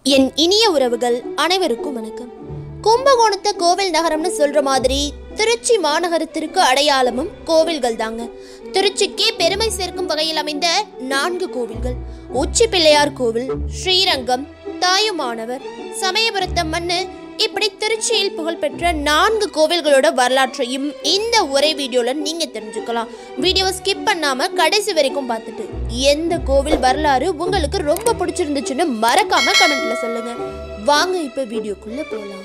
என் இனிய உறவுகள் அனைவருக்கும் வணக்கம் கும்பகோணத்தை கோவில் நகரம்னு சொல்ற மாதிரி திருச்சி மாநகரத்திற்கு அடையாளமும் கோவில்கள் தாங்க திருச்சிக்கே பெருமை சேர்க்கும் வகையில் அமைந்த நான்கு கோவில்கள் உச்சி பிள்ளையார் கோவில் ஸ்ரீரங்கம் தாயுமானவர் சமயபுரத்தம் மண்ணு இப்படி திருச்சியில் புகழ்பெற்ற நான்கு கோவில்களோட வரலாற்றையும் இந்த ஒரே வீடியோல நீங்க தெரிஞ்சுக்கலாம் வீடியோவை ஸ்கிப் பண்ணாம கடைசி வரைக்கும் பார்த்துட்டு எந்த கோவில் வரலாறு உங்களுக்கு ரொம்ப பிடிச்சிருந்துச்சுன்னு மறக்காம கமெண்ட்ல சொல்லுங்க வாங்க இப்ப வீடியோக்குள்ள போலாம்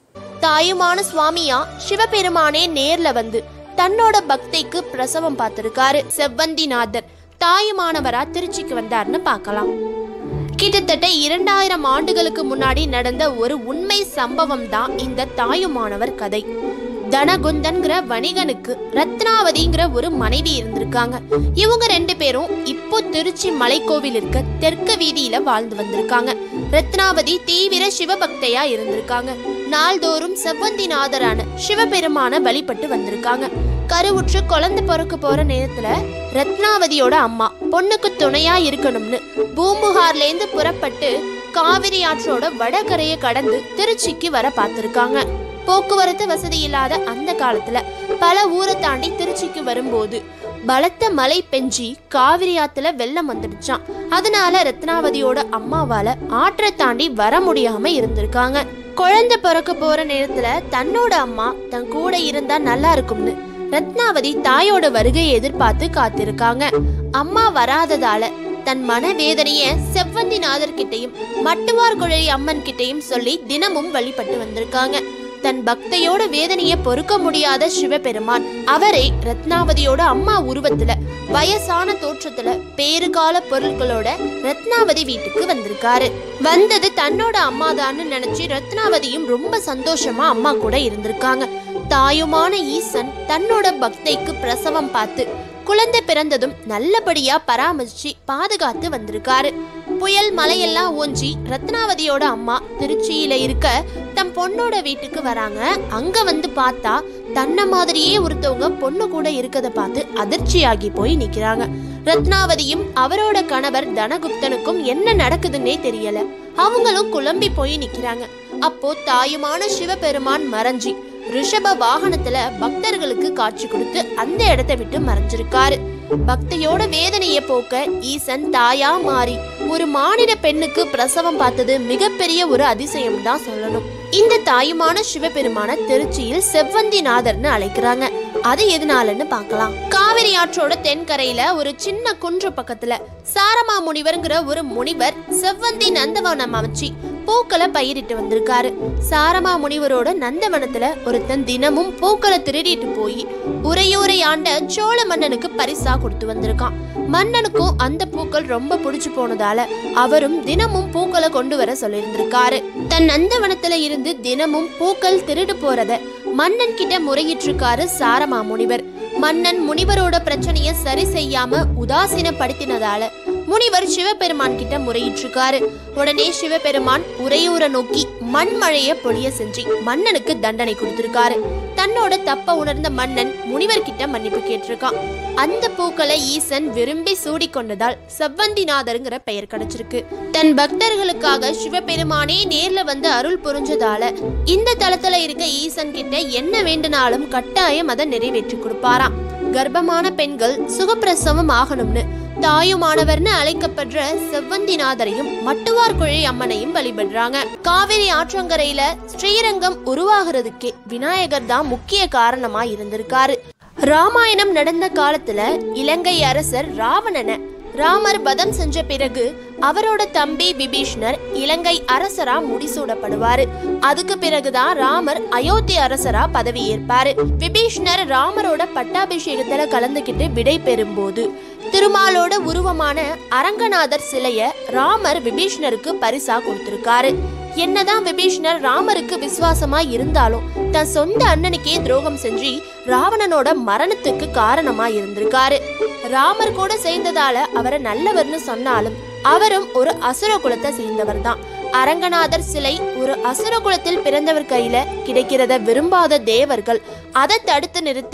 தாயுமான சுவாமியா சிவபெருமானே நேர்ல வந்து தன்னோட பக்தைக்கு பிரசவம் பார்த்திருக்காரு செவ்வந்திநாதர் தாயுமானவரா திருச்சிக்கு வந்தார்னு பார்க்கலாம் கிட்டத்தட்ட இரண்டாயிரம் ஆண்டுகளுக்கு முன்னாடி நடந்த ஒரு உண்மை சம்பவம் தான் இந்த தாயுமானவர் கதை தனகுந்தன்கிற வணிகனுக்கு ரத்னாவதிங்கிற ஒரு மனைவி இருந்திருக்காங்க இவங்க ரெண்டு பேரும் இப்போ திருச்சி மலைக்கோவில் இருக்க தெற்கு வீதியில வாழ்ந்து வந்திருக்காங்க ரத்னாவதி தீவிர சிவபக்தையா இருந்திருக்காங்க நாள்தோறும் செவ்வந்திநாதரான சிவபெருமான வழிபட்டு வந்திருக்காங்க கருவுற்று குழந்தை பிறக்க போற நேரத்துல ரத்னாவதியோட அம்மா பொண்ணுக்கு துணையா இருக்கணும்னு பூம்புகார்லேருந்து புறப்பட்டு காவிரி ஆற்றோட வடகரையை கடந்து திருச்சிக்கு வர பார்த்திருக்காங்க போக்குவரத்து வசதி இல்லாத அந்த காலத்துல பல ஊரை தாண்டி திருச்சிக்கு வரும்போது பலத்த மழை பெஞ்சி காவிரி ஆத்துல வெள்ளம் வந்துடுச்சான் அதனால ரத்னாவதியோட அம்மாவால ஆற்றை தாண்டி வர முடியாம இருந்திருக்காங்க குழந்தை பிறக்க போற நேரத்துல தன்னோட அம்மா தன் கூட இருந்தா நல்லா இருக்கும்னு ரத்னாவதி தாயோட வருகையை எதிர்பார்த்து காத்திருக்காங்க அம்மா வராததால தன் மனவேதனைய செவ்வந்திநாதர் கிட்டையும் மட்டுவார் குழலி அம்மன் கிட்டையும் சொல்லி தினமும் வழிபட்டு வந்திருக்காங்க தன் பக்தையோட வேதனைய பொறுக்க முடியாத சிவபெருமான் அவரே ரத்னாவதியோட அம்மா உருவத்துல வயசான தோற்றத்துல பேறுகால பொருட்களோட ரத்னாவதி வீட்டுக்கு வந்திருக்காரு வந்தது தன்னோட அம்மாதான்னு நினைச்சு ரத்னாவதியும் ரொம்ப சந்தோஷமா அம்மா கூட இருந்திருக்காங்க தாயுமான ஈசன் தன்னோட பக்தைக்கு பிரசவம் பார்த்து குழந்தை பிறந்ததும் நல்லபடியா பராமரிச்சு பாதுகாத்து வந்திருக்காரு புயல் மலையெல்லாம் ஓஞ்சி ரத்னாவதியோட அம்மா திருச்சியில இருக்க தம் பொண்ணோட வீட்டுக்கு வராங்க அங்க வந்து பார்த்தா தன்னை மாதிரியே ஒருத்தவங்க பொண்ணு கூட இருக்கத பார்த்து அதிர்ச்சியாகி போய் நிக்கிறாங்க ரத்னாவதியும் அவரோட கணவர் தனகுப்தனுக்கும் என்ன நடக்குதுன்னே தெரியல அவங்களும் குழம்பி போய் நிக்கிறாங்க அப்போ தாயுமான சிவபெருமான் மறைஞ்சி ரிஷப வாகனத்துல பக்தர்களுக்கு காட்சி கொடுத்து அந்த இடத்தை விட்டு மறைஞ்சிருக்காரு பக்தையோட வேதனையை போக்க ஈசன் தாயா மாறி ஒரு மானிட பெண்ணுக்கு பிரசவம் பார்த்தது மிகப்பெரிய ஒரு அதிசயம் தான் சொல்லணும் இந்த தாயுமான சிவபெருமான திருச்சியில் செவ்வந்திநாதர்னு அழைக்கிறாங்க அது எதனாலன்னு பார்க்கலாம் காவிரி ஆற்றோட தென்கரையில ஒரு சின்ன குன்று பக்கத்துல சாரமா முனிவர்ங்கிற ஒரு முனிவர் செவ்வந்தி நந்தவனம் அமைச்சு பூக்களை பயிரிட்டு வந்திருக்காரு சாரமா முனிவரோட நந்தவனத்துல ஒருத்தன் தினமும் பூக்களை திருடிட்டு போய் உரையூரை ஆண்ட சோழ மன்னனுக்கு பரிசா கொடுத்து வந்திருக்கான் மன்னனுக்கும் அந்த பூக்கள் ரொம்ப பிடிச்சு போனதால அவரும் தினமும் பூக்களை கொண்டு வர சொல்லியிருந்திருக்காரு தன் நந்தவனத்துல இருந்து தினமும் பூக்கள் திருடு போறத மன்னன் கிட்ட முறையிட்டிருக்காரு சாரமா முனிவர் மன்னன் முனிவரோட பிரச்சனைய சரி செய்யாம உதாசீனப்படுத்தினதால முனிவர் சிவபெருமான் கிட்ட முறையிட்டிருக்காரு உடனே சிவபெருமான் உரையூரை நோக்கி மண்மழைய பொழிய செஞ்சு மன்னனுக்கு தண்டனை கொடுத்திருக்காரு தன்னோட தப்ப உணர்ந்த மன்னன் முனிவர் கிட்ட மன்னிப்பு கேட்டிருக்கான் அந்த பூக்களை ஈசன் விரும்பி சூடிக்கொண்டதால் செவ்வந்திநாதருங்கிற பெயர் கிடைச்சிருக்கு தன் பக்தர்களுக்காக சிவபெருமானே நேர்ல வந்து அருள் புரிஞ்சதால இந்த தளத்துல இருக்க ஈசன் கிட்ட என்ன வேண்டுனாலும் கட்டாயம் அதை நிறைவேற்றி கொடுப்பாராம் கர்ப்பமான பெண்கள் சுகப்பிரசவம் ஆகணும்னு தாயுமானவர்னு அழைக்கப்படுற செவ்வந்திநாதரையும் மட்டுவார் குழி அம்மனையும் வழிபடுறாங்க காவிரி ஆற்றங்கரையில ஸ்ரீரங்கம் உருவாகிறதுக்கே விநாயகர் தான் முக்கிய காரணமா இருந்திருக்காரு ராமாயணம் நடந்த காலத்துல இலங்கை அரசர் ராவணனை ராமர் வதம் செஞ்ச பிறகு அவரோட தம்பி விபீஷ்ணர் இலங்கை அரசரா முடிசூடப்படுவாரு அதுக்கு பிறகுதான் ராமர் அயோத்தி அரசரா பதவி ஏற்பாரு விபீஷ்ணர் ராமரோட பட்டாபிஷேகத்துல கலந்துகிட்டு விடை பெறும்போது திருமாலோட உருவமான அரங்கநாதர் சிலைய ராமர் விபீஷ்ணருக்கு பரிசா கொடுத்திருக்காரு என்னதான் விபீஷ்ணர் ராமருக்கு விசுவாசமா இருந்தாலும் தன் சொந்த அண்ணனுக்கே துரோகம் செஞ்சு ராவணனோட மரணத்துக்கு காரணமா இருந்திருக்காரு ராமர் கூட சேர்ந்ததால அவரை நல்லவர்னு சொன்னாலும் அவரும் ஒரு அசுர குலத்தை சேர்ந்தவர் தான் அரங்கநாதர் சிலை ஒரு அசுர குலத்தில் பிறந்தவர் கையில கிடைக்கிறத விரும்பாத தேவர்கள் அதை தடுத்து நிறுத்த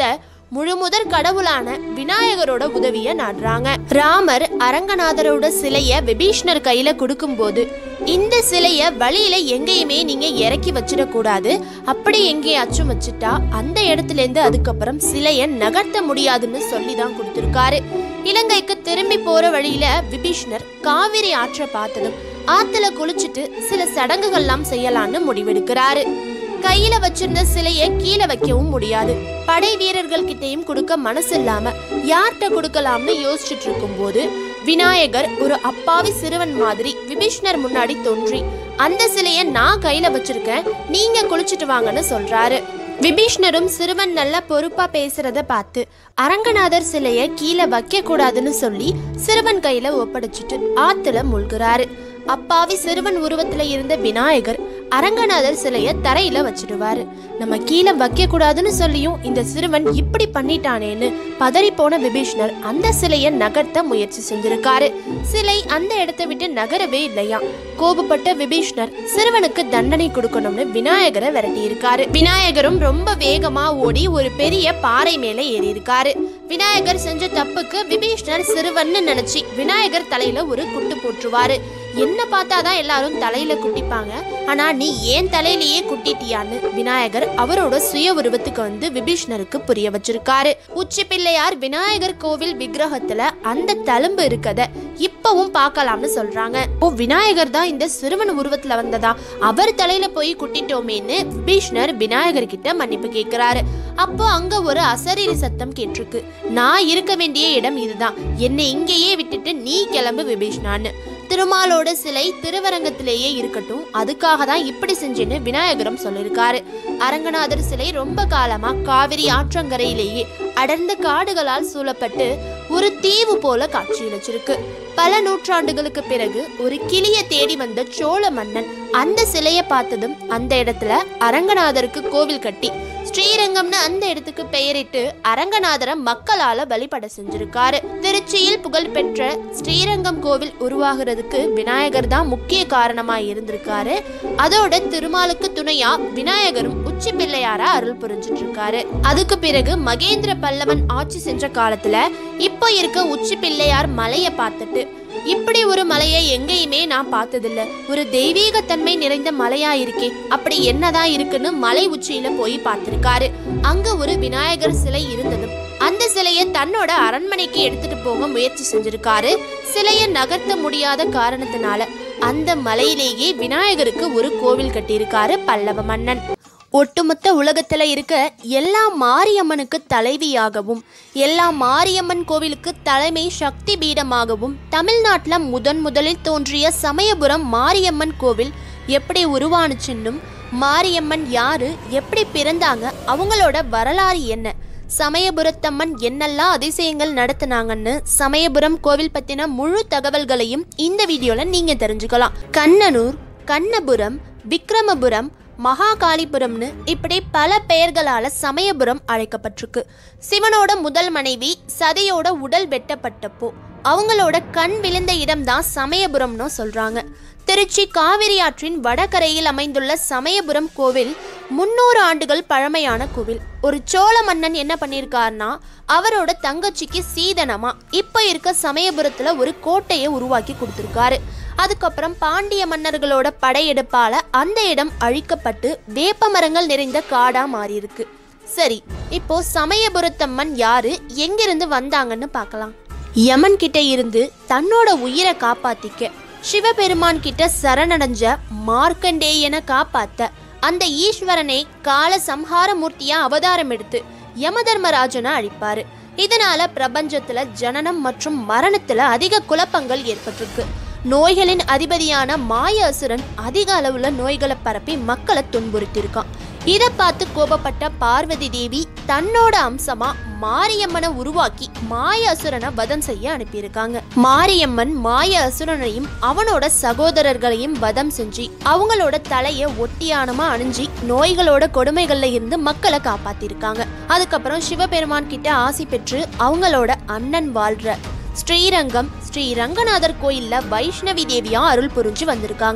முழுமுதற் கடவுளான விநாயகரோட உதவிய நாடுறாங்க ராமர் அரங்கநாதரோட சிலைய விபீஷ்ணர் கையில கொடுக்கும்போது இந்த சிலைய வழியில எங்கேயுமே நீங்க இறக்கி வச்சிடக்கூடாது அப்படி எங்கேயாச்சும் வச்சுட்டா அந்த இடத்துல இருந்து அதுக்கப்புறம் சிலைய நகர்த்த முடியாதுன்னு சொல்லி தான் கொடுத்திருக்காரு இலங்கைக்கு திரும்பி போற வழியில விபீஷ்ணர் காவிரி ஆற்றை பார்த்ததும் ஆத்துல குளிச்சுட்டு சில சடங்குகள்லாம் செய்யலான்னு முடிவெடுக்கிறாரு கையில வச்சிருந்த சிலையை கீழே வைக்கவும் முடியாது படை வீரர்கள் கிட்டயும் கொடுக்க மனசு இல்லாம யார்கிட்ட கொடுக்கலாம்னு யோசிச்சுட்டு இருக்கும்போது விநாயகர் ஒரு அப்பாவி சிறுவன் மாதிரி விபீஷ்ணர் முன்னாடி தோன்றி அந்த சிலையை நான் கையில வச்சிருக்கேன் நீங்க குளிச்சுட்டு வாங்கன்னு சொல்றாரு விபீஷ்ணரும் சிறுவன் நல்ல பொறுப்பா பேசுறத பார்த்து அரங்கநாதர் சிலையை கீழே வைக்க கூடாதுன்னு சொல்லி சிறுவன் கையில ஒப்படைச்சிட்டு ஆத்துல மூழ்குறாரு அப்பாவி சிறுவன் உருவத்துல இருந்த விநாயகர் அரங்கநாதர் சிலைய தரையில வச்சிடுவாரு நம்ம கீழே வைக்க கூடாதுன்னு சொல்லியும் இந்த சிறுவன் இப்படி பண்ணிட்டானேன்னு பதறி போன விபீஷ்ணர் அந்த சிலைய நகர்த்த முயற்சி செஞ்சிருக்காரு சிலை அந்த இடத்தை விட்டு நகரவே இல்லையா கோபப்பட்ட விபீஷ்ணர் சிறுவனுக்கு தண்டனை கொடுக்கணும்னு விநாயகரை விரட்டி இருக்காரு விநாயகரும் ரொம்ப வேகமா ஓடி ஒரு பெரிய பாறை மேல ஏறி இருக்காரு விநாயகர் செஞ்ச தப்புக்கு விபீஷ்ணர் சிறுவன்னு நினைச்சு விநாயகர் தலையில ஒரு குட்டு போட்டுருவாரு என்ன பார்த்தாதான் எல்லாரும் தலையில குட்டிப்பாங்க ஆனா நீ ஏன் தலையிலேயே குட்டிட்டியான்னு விநாயகர் அவரோட சுய உருவத்துக்கு வந்து விபீஷ்ணருக்கு புரிய வச்சிருக்காரு உச்சி பிள்ளையார் விநாயகர் கோவில் விக்கிரகத்துல அந்த தழும்பு இருக்கத இப்பவும் பார்க்கலாம்னு சொல்றாங்க ஓ விநாயகர் தான் இந்த சிறுவன் உருவத்துல வந்ததா அவர் தலையில போய் குட்டிட்டோமேன்னு விபீஷ்ணர் விநாயகர் கிட்ட மன்னிப்பு கேட்கிறாரு அப்போ அங்க ஒரு அசரீரி சத்தம் கேட்டிருக்கு நான் இருக்க வேண்டிய இடம் இதுதான் என்னை இங்கேயே விட்டுட்டு நீ கிளம்பு விபீஷ்ணான்னு திருமாலோட சிலை திருவரங்கத்திலேயே இருக்கட்டும் அதுக்காக தான் இப்படி செஞ்சேன்னு விநாயகரும் சொல்லியிருக்காரு அரங்கநாதர் சிலை ரொம்ப காலமா காவிரி ஆற்றங்கரையிலேயே அடர்ந்த காடுகளால் சூழப்பட்டு ஒரு தீவு போல காட்சியளிச்சிருக்கு பல நூற்றாண்டுகளுக்கு பிறகு ஒரு கிளிய தேடி வந்த சோழ மன்னன் அந்த சிலையை பார்த்ததும் அந்த இடத்துல அரங்கநாதருக்கு கோவில் கட்டி ஸ்ரீரங்கம்னு அந்த இடத்துக்கு பெயரிட்டு அரங்கநாதரை மக்களால வழிபட செஞ்சிருக்காரு திருச்சியில் புகழ்பெற்ற ஸ்ரீரங்கம் கோவில் உருவாகிறதுக்கு விநாயகர் தான் முக்கிய காரணமா இருந்திருக்காரு அதோட திருமாலுக்கு துணையா விநாயகரும் உச்சி பிள்ளையாரா அருள் புரிஞ்சிட்டு இருக்காரு அதுக்கு பிறகு மகேந்திர பல்லவன் ஆட்சி செஞ்ச காலத்துல இப்போ இருக்க உச்சி பிள்ளையார் மலையை பார்த்துட்டு இப்படி ஒரு மலையை எங்கேயுமே நான் பார்த்ததில்ல ஒரு தெய்வீக தன்மை நிறைந்த மலையா இருக்கே அப்படி என்னதான் இருக்குன்னு மலை உச்சியில போய் பார்த்திருக்காரு அங்க ஒரு விநாயகர் சிலை இருந்ததும் அந்த சிலையை தன்னோட அரண்மனைக்கு எடுத்துட்டு போக முயற்சி செஞ்சிருக்காரு சிலையை நகர்த்த முடியாத காரணத்தினால அந்த மலையிலேயே விநாயகருக்கு ஒரு கோவில் கட்டியிருக்காரு பல்லவ மன்னன் ஒட்டுமொத்த உலகத்துல இருக்க எல்லா மாரியம்மனுக்கு தலைவியாகவும் எல்லா மாரியம்மன் கோவிலுக்கு தலைமை சக்தி பீடமாகவும் தமிழ்நாட்டுல முதன் முதலில் தோன்றிய சமயபுரம் மாரியம்மன் கோவில் எப்படி உருவானுச்சுன்னும் மாரியம்மன் யாரு எப்படி பிறந்தாங்க அவங்களோட வரலாறு என்ன சமயபுரத்தம்மன் என்னெல்லாம் அதிசயங்கள் நடத்துனாங்கன்னு சமயபுரம் கோவில் பத்தின முழு தகவல்களையும் இந்த வீடியோல நீங்க தெரிஞ்சுக்கலாம் கண்ணனூர் கண்ணபுரம் விக்ரமபுரம் மகாகாளிபுரம்னு இப்படி பல பெயர்களால சமயபுரம் அழைக்கப்பட்டிருக்கு சிவனோட முதல் மனைவி சதையோட உடல் வெட்டப்பட்டப்போ அவங்களோட கண் விழுந்த இடம்தான் சமயபுரம்னு சொல்றாங்க திருச்சி காவிரி ஆற்றின் வடகரையில் அமைந்துள்ள சமயபுரம் கோவில் முன்னூறு ஆண்டுகள் பழமையான கோவில் ஒரு சோழ மன்னன் என்ன பண்ணியிருக்காருன்னா அவரோட தங்கச்சிக்கு சீதனமா இப்ப இருக்க சமயபுரத்துல ஒரு கோட்டையை உருவாக்கி கொடுத்துருக்காரு அதுக்கப்புறம் பாண்டிய மன்னர்களோட படையெடுப்பால அந்த இடம் அழிக்கப்பட்டு வேப்ப மரங்கள் நிறைந்த காடா மாறியிருக்கு சரி இப்போ சமயபுரத்தம்மன் யாரு எங்கிருந்து வந்தாங்கன்னு பார்க்கலாம் யமன் கிட்ட இருந்து தன்னோட உயிரை காப்பாத்திக்க சிவபெருமான் கிட்ட சரணடைஞ்ச மார்க்கண்டேயனை காப்பாத்த அந்த ஈஸ்வரனை கால சம்ஹார மூர்த்தியா அவதாரம் எடுத்து யமதர்மராஜனை அழிப்பாரு இதனால பிரபஞ்சத்துல ஜனனம் மற்றும் மரணத்துல அதிக குழப்பங்கள் ஏற்பட்டிருக்கு நோய்களின் அதிபதியான மாய அசுரன் அதிக அளவுல நோய்களை பரப்பி மக்களை துன்புறுத்தியிருக்கான் இதை பார்த்து கோபப்பட்ட பார்வதி தேவி தன்னோட அம்சமா மாரியம்மனை உருவாக்கி மாய அசுரனை வதம் செய்ய அனுப்பியிருக்காங்க மாரியம்மன் மாய அசுரனையும் அவனோட சகோதரர்களையும் வதம் செஞ்சு அவங்களோட தலைய ஒட்டியானமா அணிஞ்சு நோய்களோட கொடுமைகள்ல இருந்து மக்களை காப்பாத்திருக்காங்க அதுக்கப்புறம் சிவபெருமான் கிட்ட ஆசி பெற்று அவங்களோட அண்ணன் வாழ்ற ஸ்ரீரங்கம் ஸ்ரீ ரங்கநாதர் கோயில்ல வைஷ்ணவி தேவியா அருள் புரிஞ்சு வந்திருக்காங்க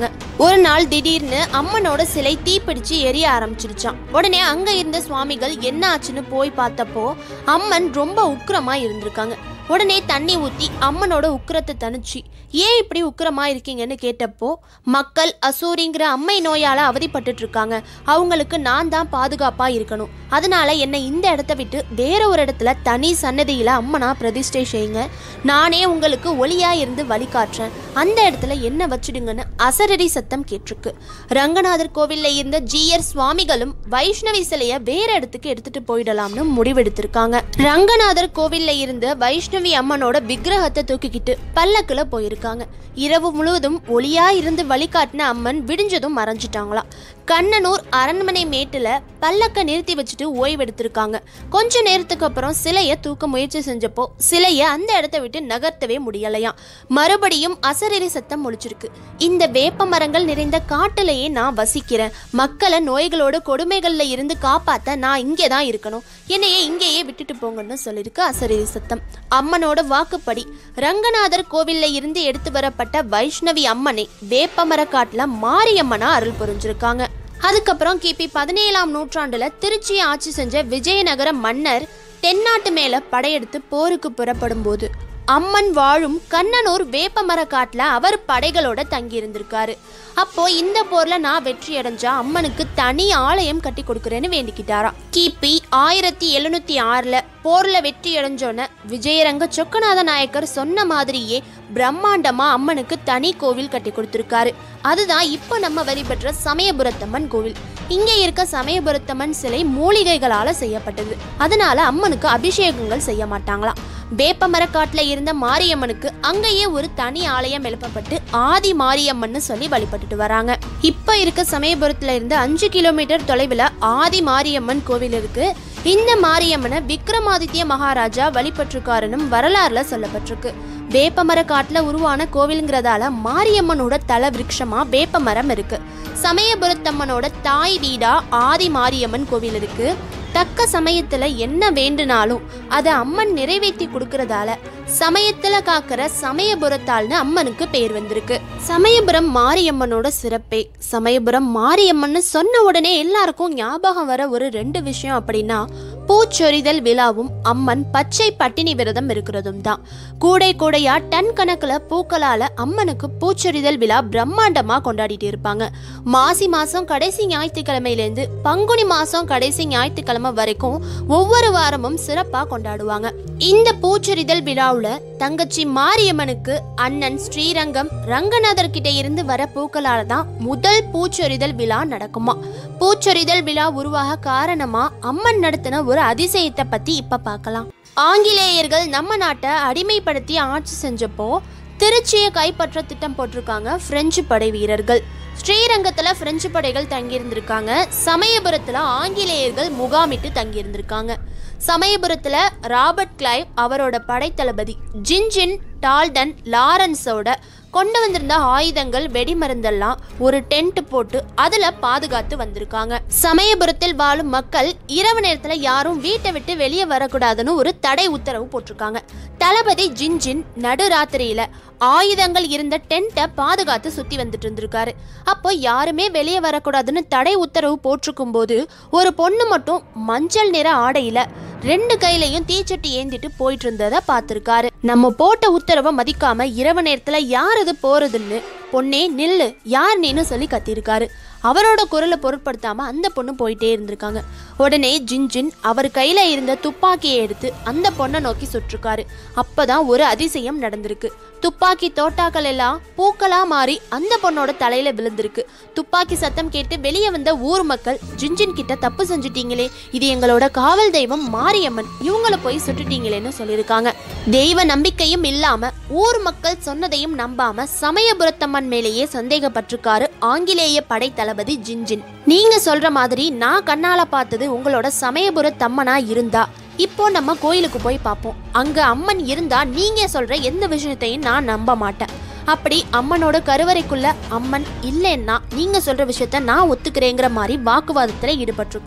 ஒரு நாள் திடீர்னு அம்மனோட சிலை தீப்பிடிச்சு எரிய ஆரம்பிச்சிருச்சான் உடனே அங்க இருந்த சுவாமிகள் என்ன ஆச்சுன்னு போய் பார்த்தப்போ அம்மன் ரொம்ப உக்கிரமா இருந்திருக்காங்க உடனே தண்ணி ஊத்தி அம்மனோட உக்கிரத்தை தணிச்சு ஏன் இப்படி உக்கிரமா இருக்கீங்கன்னு கேட்டப்போ மக்கள் அசூரிங்கிற அம்மை நோயால அவதிப்பட்டுட்டு இருக்காங்க அவங்களுக்கு நான் தான் பாதுகாப்பா இருக்கணும் அதனால என்னை இந்த இடத்த விட்டு வேற ஒரு இடத்துல தனி சன்னதியில அம்மனா பிரதிஷ்டை செய்யுங்க நானே உங்களுக்கு ஒளியா இருந்து வழிகாட்டுறேன் அந்த இடத்துல என்ன வச்சிடுங்கன்னு அசரடி சத்தம் கேட்டிருக்கு ரங்கநாதர் கோவில்ல இருந்த ஜீயர் சுவாமிகளும் வைஷ்ணவி சிலைய வேற இடத்துக்கு எடுத்துட்டு போயிடலாம்னு முடிவெடுத்திருக்காங்க ரங்கநாதர் கோவில்ல இருந்த வைஷ்ணவி அம்மனோட விக்கிரகத்தை தூக்கிக்கிட்டு பல்லக்குல போயிருக்காங்க இரவு முழுவதும் ஒளியா இருந்து வழிகாட்டின அம்மன் விடிஞ்சதும் மறைஞ்சிட்டாங்களாம் கண்ணனூர் அரண்மனை மேட்டுல பல்லக்க நிறுத்தி வச்சுட்டு ஓய்வெடுத்திருக்காங்க கொஞ்ச நேரத்துக்கு அப்புறம் சிலையை தூக்க முயற்சி செஞ்சப்போ சிலையை அந்த இடத்த விட்டு நகர்த்தவே முடியலையாம் மறுபடியும் அசரீரி சத்தம் முழிச்சிருக்கு இந்த வேப்ப மரங்கள் நிறைந்த காட்டுலயே நான் வசிக்கிறேன் மக்களை நோய்களோட கொடுமைகள்ல இருந்து காப்பாத்த நான் இங்கே தான் இருக்கணும் என்னையே இங்கேயே விட்டுட்டு போங்கன்னு சொல்லியிருக்கு அசரீரி சத்தம் அம்மனோட வாக்குப்படி ரங்கநாதர் கோவில்ல இருந்து எடுத்து வரப்பட்ட வைஷ்ணவி அம்மனை வேப்பமர காட்டுல மாரியம்மனா அருள் புரிஞ்சிருக்காங்க அதுக்கப்புறம் கிபி பதினேழாம் நூற்றாண்டுல திருச்சியை ஆட்சி செஞ்ச விஜயநகர மன்னர் தென்னாட்டு மேல படையெடுத்து போருக்கு புறப்படும் போது அம்மன் வாழும் கண்ணனூர் வேப்பமர காட்டுல அவர் படைகளோட தங்கி இருந்திருக்காரு அப்போ இந்த போர்ல நான் வெற்றி அடைஞ்சா அம்மனுக்கு தனி ஆலயம் கட்டி கொடுக்குறேன்னு வேண்டிக்கிட்டாராம் கிபி ஆயிரத்தி எழுநூத்தி ஆறுல போர்ல வெற்றி அடைஞ்சோன்ன விஜயரங்க சொக்கநாத நாயக்கர் சொன்ன மாதிரியே பிரம்மாண்டமா அம்மனுக்கு தனி கோவில் கட்டி கொடுத்திருக்காரு அதுதான் இப்போ நம்ம வழிபெற்ற சமயபுரத்தம்மன் கோவில் இங்க இருக்க சமயபுரத்தம்மன் சிலை மூலிகைகளால செய்யப்பட்டது அதனால அம்மனுக்கு அபிஷேகங்கள் செய்ய மாட்டாங்களாம் வேப்பமரக்காட்டுல இருந்த மாரியம்மனுக்கு அங்கேயே ஒரு தனி ஆலயம் எழுப்பப்பட்டு ஆதி மாரியம்மன்னு சொல்லி வழிபட்டுட்டு வராங்க இப்ப இருக்க சமயபுரத்துல இருந்து அஞ்சு கிலோமீட்டர் தொலைவில் ஆதி மாரியம்மன் கோவில் இருக்கு இந்த மாரியம்மனை விக்ரமாதித்ய மகாராஜா வழிபட்டிருக்காருன்னு வரலாறுல சொல்லப்பட்டிருக்கு வேப்பமர காட்டுல உருவான கோவிலுங்கிறதால மாரியம்மனோட தல விருட்சமா வேப்பமரம் இருக்கு சமயபுரத்தம்மனோட தாய் வீடா ஆதி மாரியம்மன் கோவில் இருக்கு தக்க சமயத்துல என்ன வேண்டுனாலும் அதை அம்மன் நிறைவேற்றி கொடுக்கறதால சமயத்துல காக்கிற சமயபுரத்தாள்னு அம்மனுக்கு பேர் வந்திருக்கு சமயபுரம் மாரியம்மனோட சிறப்பே சமயபுரம் மாரியம்மன்னு சொன்ன உடனே எல்லாருக்கும் ஞாபகம் வர ஒரு ரெண்டு விஷயம் அப்படின்னா பூச்சொரிதல் விழாவும் அம்மன் பச்சை பட்டினி விரதம் இருக்கிறதும் தான் கூடை கூடையா டன் கணக்குல பூக்களால அம்மனுக்கு பூச்சொரிதல் விழா பிரம்மாண்டமா கொண்டாடிட்டு இருப்பாங்க மாசி மாசம் கடைசி ஞாயிற்றுக்கிழமையிலேருந்து பங்குனி மாசம் கடைசி ஞாயிற்றுக்கிழமை வரைக்கும் ஒவ்வொரு வாரமும் சிறப்பா கொண்டாடுவாங்க இந்த பூச்சொரிதல் விழாவுல தங்கச்சி மாரியம்மனுக்கு அண்ணன் ஸ்ரீரங்கம் ரங்கநாதர் கிட்ட இருந்து வர பூக்களால தான் முதல் பூச்சொரிதல் விழா நடக்குமா பூச்சொரிதல் விழா உருவாக காரணமா அம்மன் நடத்தின ஒரு அதிசயத்தை பத்தி இப்ப பார்க்கலாம் ஆங்கிலேயர்கள் நம்ம நாட்டை அடிமைப்படுத்தி ஆட்சி செஞ்சப்போ திருச்சியை கைப்பற்ற திட்டம் போட்டிருக்காங்க பிரெஞ்சு படை வீரர்கள் ஸ்ரீரங்கத்துல பிரெஞ்சு படைகள் தங்கியிருந்திருக்காங்க சமயபுரத்துல ஆங்கிலேயர்கள் முகாமிட்டு தங்கியிருந்திருக்காங்க சமயபுரத்துல ராபர்ட் கிளைவ் அவரோட படைத்தளபதி ஜின்ஜின் டால்டன் லாரன்ஸோட கொண்டு வந்திருந்த ஆயுதங்கள் வெடிமருந்தெல்லாம் ஒரு டென்ட் போட்டு அதுல பாதுகாத்து வந்திருக்காங்க சமயபுரத்தில் வாழும் மக்கள் இரவு நேரத்துல யாரும் வீட்டை விட்டு வெளியே வரக்கூடாதுன்னு ஒரு தடை உத்தரவு போட்டிருக்காங்க தளபதி ஜின்ஜின் நடுராத்திரியில ஆயுதங்கள் இருந்த டென்ட்டை பாதுகாத்து சுத்தி வந்துட்டு இருந்திருக்காரு அப்போ யாருமே வெளியே வரக்கூடாதுன்னு தடை உத்தரவு போட்டிருக்கும் போது ஒரு பொண்ணு மட்டும் மஞ்சள் நிற ஆடையில ரெண்டு கையிலையும் தீச்சட்டி ஏந்திட்டு போயிட்டு இருந்ததை பார்த்திருக்காரு நம்ம போட்ட உத்தரவை மதிக்காம இரவு நேரத்துல யார் இது போறதுன்னு பொண்ணே நில்லு யார் நீன்னு சொல்லி கத்தியிருக்காரு அவரோட குரலை பொருட்படுத்தாம அந்த பொண்ணு போயிட்டே இருந்திருக்காங்க உடனே ஜின்ஜின் அவர் கையில இருந்த துப்பாக்கியை எடுத்து அந்த பொண்ணை நோக்கி சுட்டிருக்காரு அப்பதான் ஒரு அதிசயம் நடந்திருக்கு துப்பாக்கி தோட்டாக்கள் எல்லாம் பூக்களா மாறி அந்த பொண்ணோட தலையில விழுந்திருக்கு துப்பாக்கி சத்தம் கேட்டு வெளியே வந்த ஊர் மக்கள் ஜின்ஜின் கிட்ட தப்பு செஞ்சுட்டீங்களே இது எங்களோட காவல் தெய்வம் மாரியம்மன் இவங்கள போய் சுட்டுட்டீங்களேன்னு சொல்லியிருக்காங்க தெய்வ நம்பிக்கையும் இல்லாம ஊர் மக்கள் சொன்னதையும் நம்பாம சமயபுரத்தம்மன் மேலேயே சந்தேகப்பட்டிருக்காரு ஆங்கிலேய படை தளபதி ஜின்ஜின் நீங்க சொல்ற மாதிரி நான் கண்ணால பார்த்தது உங்களோட சமயபுரத்தம்மனா இருந்தா இப்போ நம்ம கோயிலுக்கு போய் பார்ப்போம் அங்க அம்மன் இருந்தா நீங்க சொல்ற எந்த விஷயத்தையும் நான் நம்ப மாட்டேன் அப்படி அம்மனோட கருவறைக்குள்ள அம்மன் இல்லைன்னா நீங்க சொல்ற விஷயத்த நான் ஒத்துக்கிறேங்கிற மாதிரி வாக்குவாதத்துல ஈடுபட்டிருக்காரு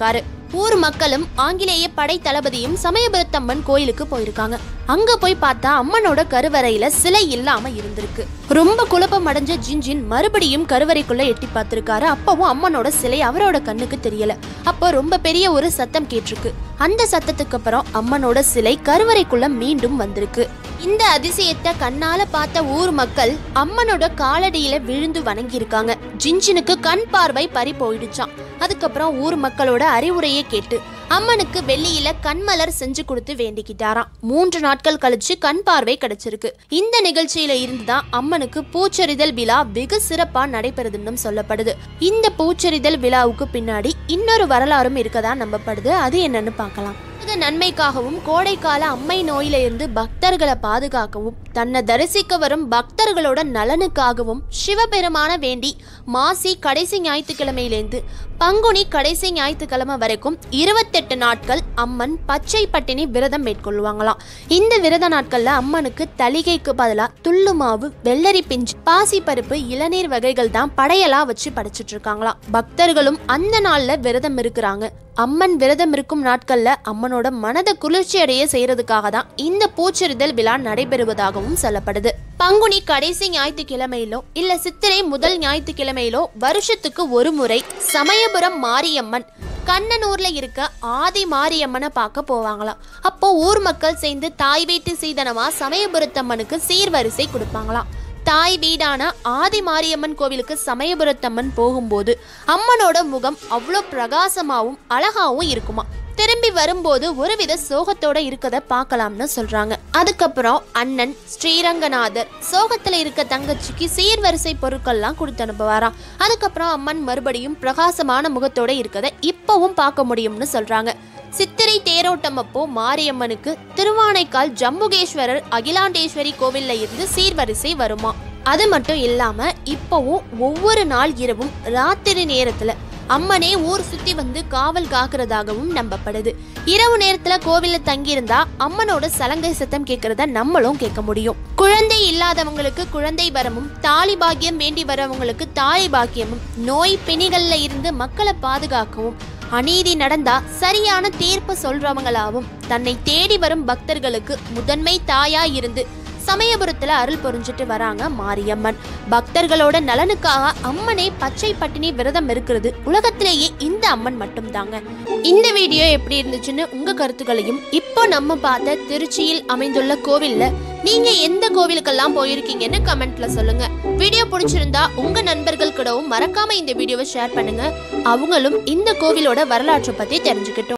ஊர் மக்களும் ஆங்கிலேய படை தளபதியும் சமயபுரத்தம்மன் கோயிலுக்கு போயிருக்காங்க அங்க போய் பார்த்தா அம்மனோட கருவறையில சிலை இல்லாம இருந்திருக்கு ரொம்ப குழப்பம் அடைஞ்ச ஜின்ஜின் மறுபடியும் கருவறைக்குள்ள எட்டி பார்த்திருக்காரு அப்பவும் அம்மனோட சிலை அவரோட கண்ணுக்கு தெரியல அப்போ ரொம்ப பெரிய ஒரு சத்தம் கேட்டிருக்கு அந்த சத்தத்துக்கு அப்புறம் அம்மனோட சிலை கருவறைக்குள்ள மீண்டும் வந்திருக்கு இந்த அதிசயத்தை கண்ணால பார்த்த ஊர் மக்கள் அம்மனோட காலடியில விழுந்து வணங்கியிருக்காங்க ஜின்ஜினுக்கு கண் பார்வை பறி போயிடுச்சாம் அதுக்கப்புறம் ஊர் மக்களோட அறிவுரையை கேட்டு அம்மனுக்கு வெள்ளியில கண்மலர் செஞ்சு கொடுத்து வேண்டிக்கிட்டாராம் மூன்று நாட்கள் கழிச்சு கண் பார்வை கிடைச்சிருக்கு இந்த நிகழ்ச்சியில இருந்துதான் அம்மனுக்கு பூச்செறிதல் விழா வெகு சிறப்பா நடைபெறுதுன்னு சொல்லப்படுது இந்த பூச்செறிதல் விழாவுக்கு பின்னாடி இன்னொரு வரலாறும் இருக்கதா நம்பப்படுது அது என்னன்னு பார்க்கலாம் உலக நன்மைக்காகவும் கோடைக்கால அம்மை நோயில இருந்து பக்தர்களை பாதுகாக்கவும் தன்னை தரிசிக்க வரும் பக்தர்களோட நலனுக்காகவும் சிவபெருமான வேண்டி மாசி கடைசி ஞாயிற்றுக்கிழமையிலேருந்து பங்குனி கடைசி ஞாயிற்றுக்கிழமை வரைக்கும் இருபத்தெட்டு நாட்கள் அம்மன் பச்சை பட்டினி விரதம் மேற்கொள்வாங்களாம் இந்த விரத நாட்கள்ல அம்மனுக்கு தளிகைக்கு பதிலாக துள்ளு மாவு வெள்ளரி பிஞ்சு பாசிப்பருப்பு இளநீர் வகைகள் தான் படையலா வச்சு படைச்சிட்டு இருக்காங்களாம் பக்தர்களும் அந்த நாள்ல விரதம் இருக்கிறாங்க அம்மன் விரதம் இருக்கும் நாட்கள்ல அம்மனோட மனதை குளிர்ச்சி அடைய செய்யறதுக்காக தான் இந்த பூச்செறிதல் விழா நடைபெறுவதாகவும் சொல்லப்படுது பங்குனி கடைசி ஞாயிற்றுக்கிழமையிலோ இல்ல சித்திரை முதல் ஞாயிற்றுக்கிழமையிலோ வருஷத்துக்கு ஒரு முறை சமயபுரம் மாரியம்மன் கண்ணனூர்ல இருக்க ஆதி மாரியம்மனை பார்க்க போவாங்களாம் அப்போ ஊர் மக்கள் சேர்ந்து தாய் வீட்டு சீதனமா சமயபுரத்தம்மனுக்கு சீர்வரிசை கொடுப்பாங்களாம் தாய் வீடான ஆதி மாரியம்மன் கோவிலுக்கு சமயபுரத்தம்மன் போகும்போது அம்மனோட முகம் அவ்வளோ பிரகாசமாவும் அழகாவும் இருக்குமா திரும்பி வரும்போது ஒருவித சோகத்தோட இருக்கத பார்க்கலாம்னு சொல்றாங்க அதுக்கப்புறம் அண்ணன் ஸ்ரீரங்கநாதர் சோகத்துல இருக்க தங்கச்சிக்கு சீர்வரிசை பொருட்கள்லாம் கொடுத்து அனுப்புவாராம் அதுக்கப்புறம் அம்மன் மறுபடியும் பிரகாசமான முகத்தோட இருக்கத இப்பவும் பார்க்க முடியும்னு சொல்றாங்க சித்திரை தேரோட்டம் அப்போ மாரியம்மனுக்கு திருவானைக்கால் ஜம்புகேஸ்வரர் அகிலாண்டேஸ்வரி கோவில்ல இருந்து சீர்வரிசை வருமா அது மட்டும் இல்லாம இப்பவும் ஒவ்வொரு நாள் இரவும் ராத்திரி நேரத்துல அம்மனே ஊர் சுத்தி வந்து காவல் காக்குறதாகவும் நம்பப்படுது இரவு நேரத்துல கோவில்ல தங்கியிருந்தா அம்மனோட சலங்கை சத்தம் கேட்கறத நம்மளும் கேட்க முடியும் குழந்தை இல்லாதவங்களுக்கு குழந்தை வரமும் தாலி பாக்கியம் வேண்டி வரவங்களுக்கு தாலி பாக்கியமும் நோய் பிணிகள்ல இருந்து மக்களை பாதுகாக்கவும் அநீதி நடந்தா சரியான தீர்ப்பு சொல்றவங்களாவும் தன்னை தேடி வரும் பக்தர்களுக்கு முதன்மை தாயா இருந்து சமயபுரத்துல அருள் புரிஞ்சிட்டு வராங்க மாரியம்மன் பக்தர்களோட நலனுக்காக அம்மனே பச்சை பட்டினி விரதம் இருக்கிறது உலகத்திலேயே இந்த அம்மன் மட்டும்தாங்க இந்த வீடியோ எப்படி இருந்துச்சுன்னு உங்க கருத்துக்களையும் இப்போ நம்ம பார்த்த திருச்சியில் அமைந்துள்ள கோவில்ல நீங்க எந்த கோவிலுக்கெல்லாம் போயிருக்கீங்கன்னு கமெண்ட்ல சொல்லுங்க வீடியோ பிடிச்சிருந்தா உங்க நண்பர்கள் கூடவும் மறக்காம இந்த வீடியோவை ஷேர் பண்ணுங்க அவங்களும் இந்த கோவிலோட வரலாற்றை பத்தி தெரிஞ்சுக்கிட்டோம்